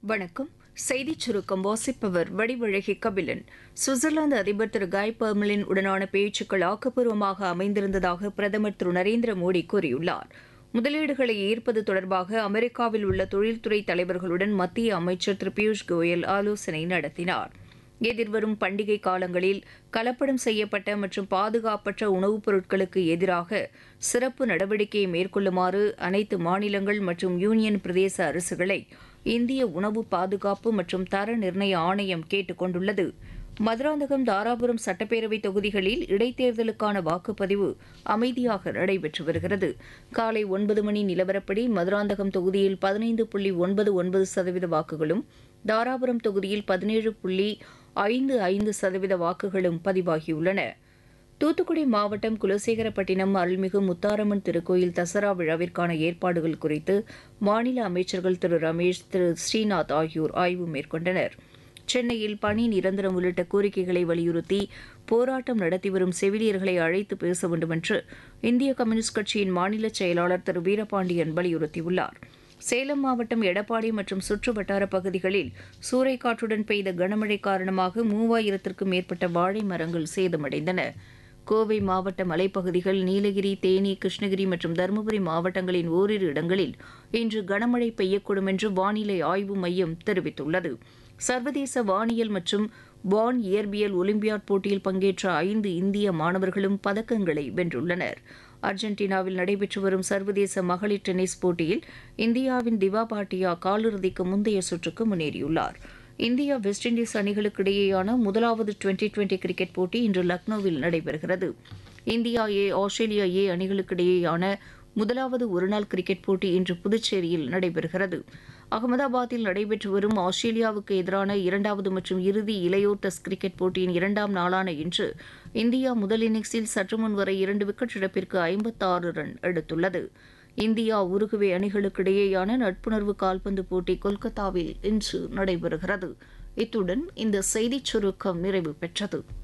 வணக்கம் செய்திச் சுருக்கம் வாசிப்பவர் வடிவழகி கபிலன் சுவிட்சர்லாந்து அதிபர் திரு காய் பர்மலின் உடனான பேச்சுக்கள் ஆக்கப்பூர்வமாக அமைந்திருந்ததாக பிரதமர் திரு நரேந்திர மோடி கூறியுள்ளார் முதலீடுகளை ஈர்ப்பது தொடர்பாக அமெரிக்காவில் உள்ள தொழில்துறை தலைவர்களுடன் மத்திய அமைச்சர் திரு பியூஷ் கோயல் ஆலோசனை நடத்தினார் எதிர்வரும் பண்டிகை காலங்களில் கலப்படம் செய்யப்பட்ட மற்றும் பாதுகாப்பற்ற உணவுப் பொருட்களுக்கு எதிராக சிறப்பு நடவடிக்கையை மேற்கொள்ளுமாறு அனைத்து மாநிலங்கள் மற்றும் யூனியன் பிரதேச அரசுகளை இந்திய உணவு பாதுகாப்பு மற்றும் தர நிர்ணய ஆணையம் கேட்டுக் கொண்டுள்ளது மதுராந்தகம் தாராபுரம் சட்டப்பேரவை தொகுதிகளில் இடைத்தேர்தலுக்கான வாக்குப்பதிவு அமைதியாக நடைபெற்று வருகிறது காலை ஒன்பது மணி நிலவரப்படி மதுராந்தகம் தொகுதியில் பதினைந்து புள்ளி ஒன்பது ஒன்பது சதவீத வாக்குகளும் தாராபுரம் தொகுதியில் பதினேழு புள்ளி ஐந்து ஐந்து சதவீத வாக்குகளும் பதிவாகியுள்ளன தூத்துக்குடி மாவட்டம் குலசேகரப்பட்டினம் அருள்மிகு முத்தாரம்மன் திருக்கோயில் தசரா விழாவிற்கான ஏற்பாடுகள் குறித்து மாநில அமைச்சர்கள் திரு ரமேஷ் திரு ஸ்ரீநாத் ஆகியோர் ஆய்வு மேற்கொண்டனர் சென்னையில் பணி நிரந்தரம் உள்ளிட்ட கோரிக்கைகளை வலியுறுத்தி போராட்டம் நடத்தி வரும் செவிலியர்களை அழைத்து பேச வேண்டுமென்று இந்திய கம்யூனிஸ்ட் கட்சியின் மாநில செயலாளர் திரு வீரபாண்டியன் வலியுறுத்தியுள்ளார் சேலம் மாவட்டம் எடப்பாடி மற்றும் சுற்று வட்டார பகுதிகளில் சூறைக்காற்றுடன் பெய்த கனமழை காரணமாக மூவாயிரத்திற்கும் மேற்பட்ட வாழை மரங்கள் சேதமடைந்தன கோவை மாவட்ட மலைப்பகுதிகள் நீலகிரி தேனி கிருஷ்ணகிரி மற்றும் தருமபுரி மாவட்டங்களின் ஓரிரு இடங்களில் இன்று கனமழை பெய்யக்கூடும் என்று வானிலை ஆய்வு மையம் தெரிவித்துள்ளது சர்வதேச வானியல் மற்றும் வான் இயற்பியல் ஒலிம்பியாட் போட்டியில் பங்கேற்ற ஐந்து இந்திய மாணவர்களும் பதக்கங்களை வென்றுள்ளனர் அர்ஜென்டினாவில் நடைபெற்று வரும் சர்வதேச மகளிர் டென்னிஸ் போட்டியில் இந்தியாவின் திவா பாட்டியா காலிறுதிக்கு முந்தைய சுற்றுக்கு முன்னேறியுள்ளார் இந்தியா வெஸ்ட் இண்டீஸ் அணிகளுக்கு இடையேயான முதலாவது டுவெண்டி டுவெண்டி கிரிக்கெட் போட்டி இன்று லக்னோவில் நடைபெறுகிறது இந்தியா ஏ ஆஸ்திரேலியா ஏ அணிகளுக்கு இடையேயான முதலாவது ஒருநாள் கிரிக்கெட் போட்டி இன்று புதுச்சேரியில் நடைபெறுகிறது அகமதாபாத்தில் நடைபெற்று வரும் ஆஸ்திரேலியாவுக்கு எதிரான இரண்டாவது மற்றும் இறுதி இளையோர் டெஸ்ட் கிரிக்கெட் போட்டியின் இரண்டாம் நாளான இன்று இந்தியா முதல் இன்னிங்ஸில் சற்று முன் வரை இரண்டு விக்கெட் இழப்பிற்கு ஐம்பத்தாறு ரன் எடுத்துள்ளது இந்தியா உருகுவே அணிகளுக்கு இடையேயான நட்புணர்வு கால்பந்து போட்டி கொல்கத்தாவில் இன்று நடைபெறுகிறது இத்துடன் இந்த செய்திச் சுருக்கம் நிறைவு பெற்றது